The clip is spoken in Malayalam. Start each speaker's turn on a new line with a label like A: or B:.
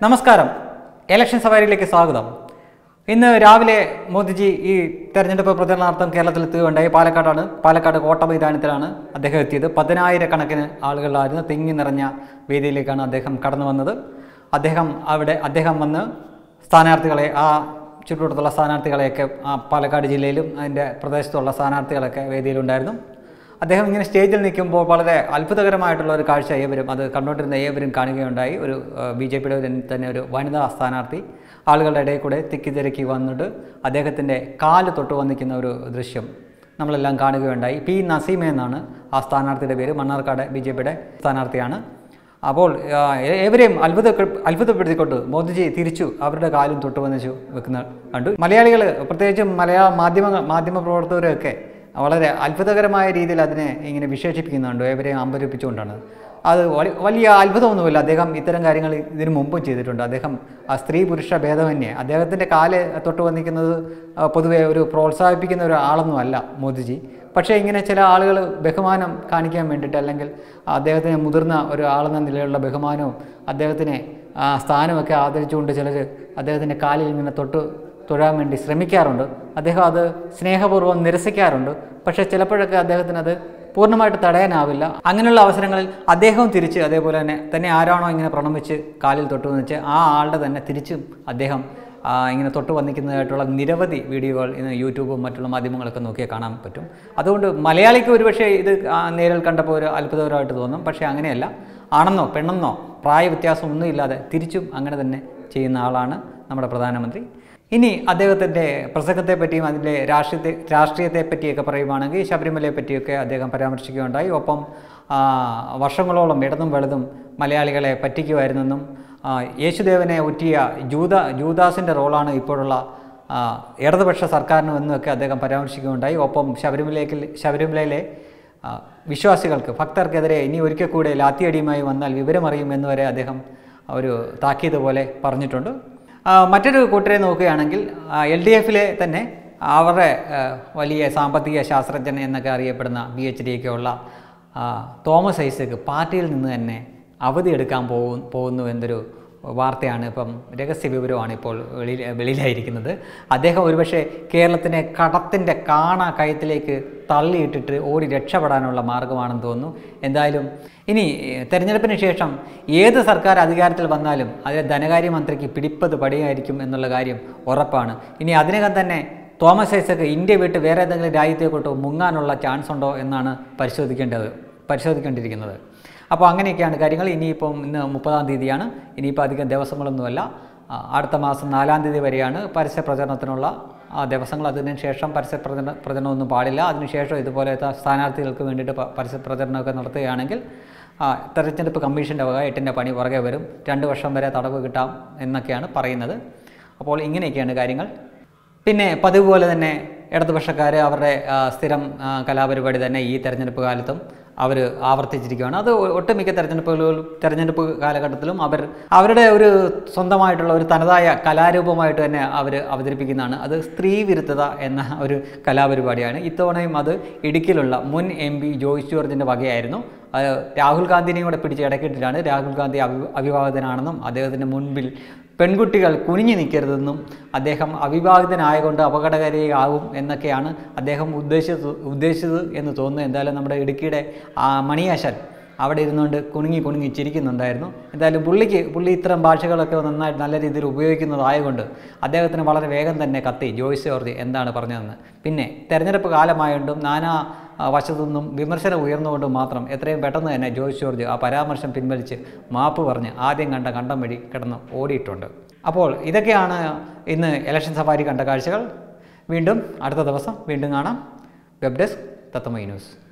A: നമസ്കാരം ഇലക്ഷൻ സവാരിയിലേക്ക് സ്വാഗതം ഇന്ന് രാവിലെ മോദിജി ഈ തെരഞ്ഞെടുപ്പ് പ്രചരണാർത്ഥം കേരളത്തിലെത്തുകയുണ്ടായി പാലക്കാടാണ് പാലക്കാട് കോട്ട മൈതാനത്തിലാണ് അദ്ദേഹം എത്തിയത് പതിനായിരക്കണക്കിന് ആളുകളായിരുന്നു തിങ്ങി നിറഞ്ഞ വേദിയിലേക്കാണ് അദ്ദേഹം കടന്നു വന്നത് അദ്ദേഹം അവിടെ അദ്ദേഹം വന്ന് സ്ഥാനാർത്ഥികളെ ആ ചുറ്റുവട്ടത്തുള്ള സ്ഥാനാർത്ഥികളെയൊക്കെ ആ പാലക്കാട് ജില്ലയിലും അതിൻ്റെ പ്രദേശത്തുള്ള സ്ഥാനാർത്ഥികളൊക്കെ വേദിയിലുണ്ടായിരുന്നു അദ്ദേഹം ഇങ്ങനെ സ്റ്റേജിൽ നിൽക്കുമ്പോൾ വളരെ അത്ഭുതകരമായിട്ടുള്ള ഒരു കാഴ്ച ഏവരും അത് കണ്ടുകൊണ്ടിരുന്ന ഏവരും കാണുകയുണ്ടായി ഒരു ബി ജെ പിയുടെ തന്നെ ഒരു വനിതാ സ്ഥാനാർത്ഥി ആളുകളുടെ ഇടയിൽ കൂടെ തിക്കി തിരക്കി വന്നിട്ട് അദ്ദേഹത്തിൻ്റെ കാല് തൊട്ട് വന്നിക്കുന്ന ഒരു ദൃശ്യം നമ്മളെല്ലാം കാണുകയുണ്ടായി പി നസീമ എന്നാണ് ആ സ്ഥാനാർത്ഥിയുടെ പേര് മണ്ണാർക്കാട് ബി ജെ പിയുടെ സ്ഥാനാർത്ഥിയാണ് അപ്പോൾ ആ, ഏ- ഏവരെയും അത്ഭുത അത്ഭുതപ്പെടുത്തിക്കൊണ്ട് മോദിജി തിരിച്ചു അവരുടെ കാലും തൊട്ട് വന്നിച്ചു വെക്കുന്ന കണ്ടു മലയാളികൾ പ്രത്യേകിച്ചും മലയാള മാധ്യമ മാധ്യമ പ്രവർത്തകരൊക്കെ വളരെ അത്ഭുതകരമായ രീതിയിൽ അതിനെ ഇങ്ങനെ വിശേഷിപ്പിക്കുന്നുണ്ട് ഏവരെയും അമ്പരിപ്പിച്ചുകൊണ്ടാണ് അത് വലി- വലിയ അത്ഭുതമൊന്നുമില്ല അദ്ദേഹം ഇത്തരം കാര്യങ്ങൾ ഇതിനു മുമ്പും ചെയ്തിട്ടുണ്ട് അദ്ദേഹം ആ സ്ത്രീ പുരുഷ ഭേദമന്യേ അദ്ദേഹത്തിൻ്റെ കാല് തൊട്ട് വന്നിക്കുന്നത് ആ, പൊതുവെ ഒരു പ്രോത്സാഹിപ്പിക്കുന്ന ഒരു ആളൊന്നുമല്ല മോദിജി പക്ഷേ ഇങ്ങനെ ചില ആളുകൾ ബഹുമാനം കാണിക്കാൻ വേണ്ടിയിട്ട് അല്ലെങ്കിൽ അദ്ദേഹത്തിന് മുതിർന്ന ഒരു ആളെന്ന നിലയിലുള്ള ബഹുമാനവും അദ്ദേഹത്തിനെ ആ സ്ഥാനമൊക്കെ ആദരിച്ചുകൊണ്ട് ചിലർ അദ്ദേഹത്തിൻ്റെ കാലിൽ ഇങ്ങനെ തൊട്ട് തൊഴാൻ വേണ്ടി ശ്രമിക്കാറുണ്ട് അദ്ദേഹം അത് സ്നേഹപൂർവ്വം നിരസിക്കാറുണ്ട് പക്ഷേ ചിലപ്പോഴൊക്കെ അദ്ദേഹത്തിന് അത് പൂർണ്ണമായിട്ട് തടയാനാവില്ല അങ്ങനെയുള്ള അവസരങ്ങളിൽ അദ്ദേഹവും തിരിച്ച് അതേപോലെ തന്നെ തന്നെ ആരാണോ ഇങ്ങനെ പ്രണമിച്ച് കാലിൽ തൊട്ട് വന്നിച്ച് ആ ആളുടെ തന്നെ തിരിച്ചും അദ്ദേഹം ആ, ഇങ്ങനെ തൊട്ട് വന്നിക്കുന്നതായിട്ടുള്ള നിരവധി വീഡിയോകൾ ഇന്ന് യൂട്യൂബും മറ്റുള്ള മാധ്യമങ്ങളൊക്കെ നോക്കിയാൽ കാണാൻ പറ്റും അതുകൊണ്ട് മലയാളിക്ക് ഒരുപക്ഷെ ഇത് ആ നേരിൽ കണ്ടപ്പോൾ ഒരു അത്ഭുതകരമായിട്ട് തോന്നും പക്ഷേ അങ്ങനെയല്ല ആണെന്നോ പെണ്ണെന്നോ പ്രായ വ്യത്യാസം ഒന്നുമില്ലാതെ തിരിച്ചും അങ്ങനെ തന്നെ ചെയ്യുന്ന ആളാണ് നമ്മുടെ പ്രധാനമന്ത്രി ഇനി അദ്ദേഹത്തിൻ്റെ പ്രസംഗത്തെ പറ്റിയും അതിൻ്റെ രാഷ്ട്രീയത്തെ രാഷ്ട്രീയത്തെ പറ്റിയൊക്കെ പറയുവാണെങ്കിൽ ശബരിമലയെ പറ്റിയൊക്കെ അദ്ദേഹം പരാമർശിക്കുകയുണ്ടായി ഒപ്പം ആ, വർഷങ്ങളോളം ഇടതും വലുതും മലയാളികളെ പറ്റിക്കുമായിരുന്നെന്നും ആ, യേശുദേവനെ ഒറ്റിയ ജൂത ജൂദാസിൻ്റെ റോളാണ് ഇപ്പോഴുള്ള ആ, ഇടതുപക്ഷ സർക്കാരിനും എന്നൊക്കെ അദ്ദേഹം പരാമർശിക്കുകയുണ്ടായി ഒപ്പം ശബരിമലയ്ക്ക് ശബരിമലയിലെ ആ, വിശ്വാസികൾക്ക് ഭക്തർക്കെതിരെ ഇനി ഒരിക്കൽ കൂടെ ലാത്തിയടിയുമായി വന്നാൽ വിവരമറിയുമെന്ന് വരെ അദ്ദേഹം ഒരു താക്കീത് പോലെ പറഞ്ഞിട്ടുണ്ട് ആ, മറ്റൊരു കൂട്ടരെ നോക്കുകയാണെങ്കിൽ എൽ ഡി എഫിലെ തന്നെ അവരുടെ ആ, വലിയ സാമ്പത്തിക ശാസ്ത്രജ്ഞൻ എന്നൊക്കെ അറിയപ്പെടുന്ന ബി എച്ച് ഡി ഒക്കെ ഉള്ള ആ, തോമസ് ഐസക് പാർട്ടിയിൽ നിന്ന് തന്നെ അവധി എടുക്കാൻ പോകും പോകുന്നു എന്നൊരു വാർത്തയാണ് ഇപ്പം രഹസ്യ വിവരമാണ് ഇപ്പോൾ വെളിയിൽ വെളിയിലായിരിക്കുന്നത് അദ്ദേഹം ഒരുപക്ഷെ കേരളത്തിനെ കടത്തിൻ്റെ കാണ കയത്തിലേക്ക് തള്ളിയിട്ടിട്ട് ഓടി രക്ഷപ്പെടാനുള്ള മാർഗമാണെന്ന് തോന്നുന്നു എന്തായാലും ഇനി ഏഹ്, തെരഞ്ഞെടുപ്പിന് ശേഷം ഏത് സർക്കാർ അധികാരത്തിൽ വന്നാലും അതിലെ ധനകാര്യമന്ത്രിക്ക് പിടിപ്പത് പടിയായിരിക്കും എന്നുള്ള കാര്യം ഉറപ്പാണ് ഇനി അതിനകം തന്നെ തോമസ് ഐസക്ക് ഇന്ത്യ വിട്ട് വേറെ ഏതെങ്കിലും രാജ്യത്തേക്കോട്ടോ മുങ്ങാനുള്ള ചാൻസ് ഉണ്ടോ എന്നാണ് പരിശോധിക്കേണ്ടത് പരിശോധിക്കേണ്ടിയിരിക്കുന്നത് അപ്പോൾ അങ്ങനെയൊക്കെയാണ് കാര്യങ്ങൾ ഇനിയിപ്പം ഇന്ന് മുപ്പതാം തീയതിയാണ് ഇനിയിപ്പോൾ അധികം ദിവസങ്ങളൊന്നുമല്ല ആ, അടുത്ത മാസം നാലാം തീയതി വരെയാണ് പരസ്യ പ്രചരണത്തിനുള്ള ആ ദിവസങ്ങൾ അതിന് ശേഷം പരസ്യ പ്രചരണ പ്രചരണമൊന്നും പാടില്ല അതിനുശേഷം ഇതുപോലത്തെ സ്ഥാനാർത്ഥികൾക്ക് വേണ്ടിയിട്ട് പ- പരസ്യ പ്രചരണമൊക്കെ നടത്തുകയാണെങ്കിൽ ആ, തെരഞ്ഞെടുപ്പ് കമ്മീഷൻ്റെ വക എട്ടിൻ്റെ പണി പുറകെ വരും രണ്ട് വർഷം വരെ തടവ് കിട്ടാം എന്നൊക്കെയാണ് പറയുന്നത് അപ്പോൾ ഇങ്ങനെയൊക്കെയാണ് കാര്യങ്ങൾ പിന്നെ പതിവ് പോലെ തന്നെ ഇടതുപക്ഷക്കാർ അവരുടെ ആ, സ്ഥിരം ആ, കലാപരിപാടി തന്നെ ഈ തെരഞ്ഞെടുപ്പ് കാലത്തും അവർ ആവർത്തിച്ചിരിക്കുകയാണ് അത് ഒ- ഒട്ടുമിക്ക തെരഞ്ഞെടുപ്പുകളിലും തെരഞ്ഞെടുപ്പ് കാലഘട്ടത്തിലും അവർ അവരുടെ ഒരു സ്വന്തമായിട്ടുള്ള ഒരു തനതായ കലാരൂപമായിട്ട് തന്നെ അവർ അവതരിപ്പിക്കുന്നതാണ് അത് സ്ത്രീ വിരുദ്ധത എന്ന ഒരു കലാപരിപാടിയാണ് ഇത്തവണയും അത് ഇടുക്കിയിലുള്ള മുൻ എം പി ജോയ്സ് ജോർജിൻ്റെ വകയായിരുന്നു അത് രാഹുൽ ഗാന്ധിനെയും കൂടെ പിടിച്ച് ഇടയ്ക്കിട്ടിട്ടാണ് രാഹുൽ ഗാന്ധി അവി അവിവാഹിതനാണെന്നും അദ്ദേഹത്തിൻ്റെ മുൻപിൽ പെൺകുട്ടികൾ കുനിഞ്ഞു നിൽക്കരുതെന്നും അദ്ദേഹം അവിവാഹിതനായകൊണ്ട് അപകടകാരിയാകും എന്നൊക്കെയാണ് അദ്ദേഹം ഉദ്ദേശിച്ചത് ഉദ്ദേശിച്ചത് എന്ന് തോന്നുന്നു എന്തായാലും നമ്മുടെ ഇടുക്കിയുടെ ആ മണിയാശാൻ അവിടെ ഇരുന്നുകൊണ്ട് കുണുങ്ങി കുണുങ്ങി ചിരിക്കുന്നുണ്ടായിരുന്നു എന്തായാലും പുള്ളിക്ക് പുള്ളി ഇത്തരം ഭാഷകളൊക്കെ നന്നായിട്ട് നല്ല രീതിയിൽ ഉപയോഗിക്കുന്നതായതുകൊണ്ട് അദ്ദേഹത്തിന് വളരെ വേഗം തന്നെ കത്തി ജോയ്സ് ജോർജ് എന്താണ് പറഞ്ഞതെന്ന് പിന്നെ തെരഞ്ഞെടുപ്പ് കാലമായതുകൊണ്ടും നാനാ ആ, വശത്തു നിന്നും വിമർശനം ഉയർന്നുകൊണ്ടും മാത്രം എത്രയും പെട്ടെന്ന് തന്നെ ജോയ്സ് ജോർജ് ആ പരാമർശം പിൻവലിച്ച് മാപ്പ് പറഞ്ഞ് ആദ്യം കണ്ട കണ്ടം വഴി കിടന്ന് ഓടിയിട്ടുണ്ട് അപ്പോൾ ഇതൊക്കെയാണ് ഇന്ന് ഇലക്ഷൻ സഫാരി കണ്ട കാഴ്ചകൾ വീണ്ടും അടുത്ത ദിവസം വീണ്ടും കാണാം വെബ് ഡെസ്ക് തത്തമൈ ന്യൂസ്